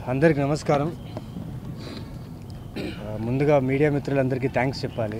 అందరికి నమస్కారం ఆ, ముందుగా మీడియా మిత్రులందరికీ థ్యాంక్స్ చెప్పాలి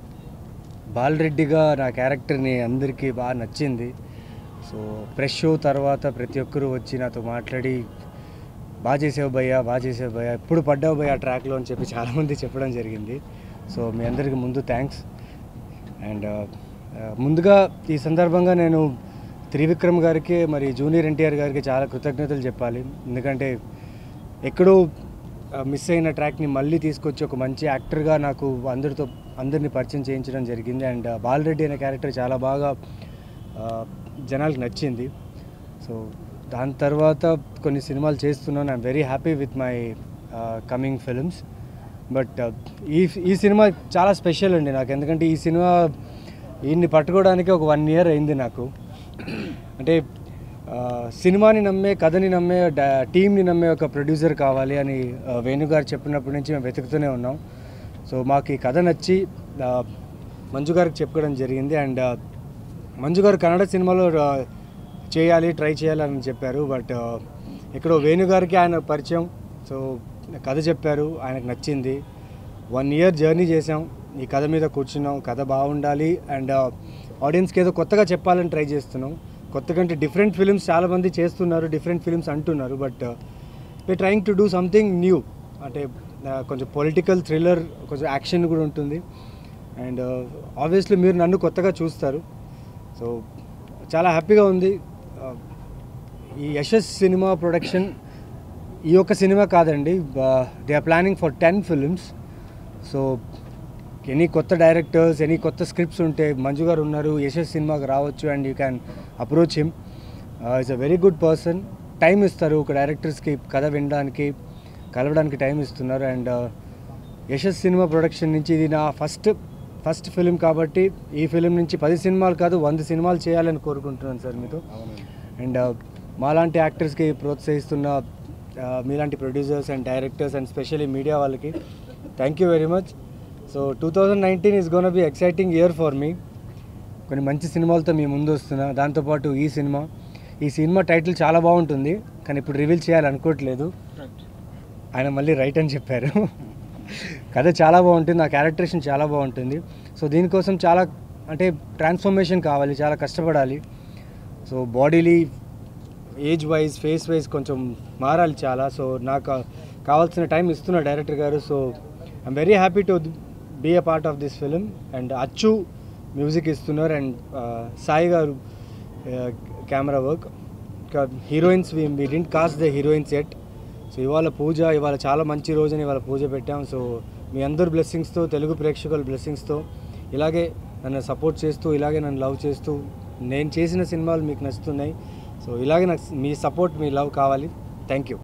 బాలరెడ్డిగా నా క్యారెక్టర్ని అందరికీ బాగా నచ్చింది సో ప్రెస్ షో తర్వాత ప్రతి ఒక్కరూ వచ్చి నాతో మాట్లాడి బాగా చేసావు భయ్యా బాగా చేసావు భయ్యా ఎప్పుడు పడ్డావు భయ్యా ట్రాక్లో అని చెప్పి చాలామంది చెప్పడం జరిగింది సో మీ అందరికీ ముందు థ్యాంక్స్ అండ్ ముందుగా ఈ సందర్భంగా నేను త్రివిక్రమ్ గారికి మరి జూనియర్ ఎన్టీఆర్ గారికి చాలా కృతజ్ఞతలు చెప్పాలి ఎందుకంటే ఎక్కడో మిస్ అయిన ట్రాక్ని మళ్ళీ తీసుకొచ్చి ఒక మంచి యాక్టర్గా నాకు అందరితో అందరిని పరిచయం చేయించడం జరిగింది అండ్ బాలరెడ్డి అనే క్యారెక్టర్ చాలా బాగా ఆ, జనాలకు నచ్చింది సో దాని తర్వాత కొన్ని సినిమాలు చేస్తున్నాను I'm very happy with my coming films but ఈ ఈ సినిమా చాలా స్పెషల్ అండి నాకు ఎందుకంటే ఈ సినిమా ఈయన్ని పట్టుకోవడానికి ఒక వన్ ఇయర్ అయింది నాకు అంటే ఆ, సినిమాని నమ్మే కథని నమ్మే డా- టీంని నమ్మే ఒక ప్రొడ్యూసర్ కావాలి అని ఆ, వేణుగారు చెప్పినప్పటి నుంచి మేము వెతుకుతూనే ఉన్నాం సో మాకు ఈ కథ నచ్చి ఆ, మంజు గారికి చెప్పుకోవడం జరిగింది అండ్ ఆ, మంజు గారు కన్నడ సినిమాలో ఆ, చేయాలి ట్రై చేయాలని చెప్పారు బట్ ఆ, ఎక్కడో వేణుగారికి ఆయన పరిచయం సో కథ చెప్పారు ఆయనకు నచ్చింది వన్ ఇయర్ జర్నీ చేసాం ఈ కథ మీద కూర్చున్నాం కథ బాగుండాలి అండ్ ఆడియన్స్కి ఏదో కొత్తగా చెప్పాలని ట్రై చేస్తున్నాం కొత్త కంటే డిఫరెంట్ ఫిలిమ్స్ చాలామంది చేస్తున్నారు డిఫరెంట్ ఫిలిమ్స్ అంటున్నారు but we trying to do something new అంటే ఆ, కొంచెం పొలిటికల్ థ్రిల్లర్ కొంచెం యాక్షన్ కూడా ఉంటుంది అండ్ ఆబ్వియస్లీ మీరు నన్ను కొత్తగా చూస్తారు సో చాలా హ్యాపీగా ఉంది ఆ, ఈ యశస్ సినిమా ప్రొడక్షన్ ఈ ఒక్క సినిమా కాదండి they are planning for ten films so any కొత్త డైరెక్టర్స్ ఎనీ కొత్త స్క్రిప్ట్స్ ఉంటే మంజు గారు ఉన్నారు యశస్ సినిమాకి రావచ్చు and you can approach him it's a very good person time ఇస్తారు ఒక డైరెక్టర్స్కి కథ వినడానికి కలవడానికి టైం ఇస్తున్నారు అండ్ యశస్ సినిమా ప్రొడక్షన్ నుంచి ఇది నా ఫస్ట్ ఫస్ట్ ఫిలిం కాబట్టి ఈ ఫిలిం నుంచి పది సినిమాలు కాదు వంద సినిమాలు చేయాలని కోరుకుంటున్నాను సార్ మీతో అండ్ మాలాంటి యాక్టర్స్కి ప్రోత్సహిస్తున్న ఆ, మీలాంటి producers and directors and specially media వాళ్ళకి thank you very much so two thousand nineteen is gonna be exciting year for me కొన్ని మంచి సినిమాలతో మీ ముందు వస్తున్నా దాంతోపాటు ఈ సినిమా ఈ సినిమా టైటిల్ చాలా బాగుంటుంది కానీ ఇప్పుడు రివీల్ చేయాలనుకోవట్లేదు ఆయన మళ్ళీ రైట్ అని చెప్పారు కథ చాలా బాగుంటుంది నా క్యారెక్టరేషన్ చాలా బాగుంటుంది సో దీనికోసం చాలా అంటే ట్రాన్స్ఫర్మేషన్ కావాలి చాలా కష్టపడాలి so bodily age wise face wise కొంచెం మారాలి చాలా సో నాకు కావాల్సిన టైం ఇస్తున్న director garu so I'm very happy to be a part of this film and Achu music ఇస్తున్నారు and Sai garu camera work ఇంకా heroines we we didn't cast the heroines yet so ఇవాళ పూజ ఇవాళ చాలా మంచి రోజుని ఇవాళ పూజ పెట్టాం సో మీ అందరు బ్లెస్సింగ్స్తో తెలుగు ప్రేక్షకుల బ్లెస్సింగ్స్తో ఇలాగే నన్ను సపోర్ట్ చేస్తూ ఇలాగే నన్ను లవ్ చేస్తూ నేను చేసిన సినిమాలు మీకు నచ్చుతున్నాయి సో ఇలాగే నాకు మీ సపోర్ట్ మీ లవ్ కావాలి థ్యాంక్ యూ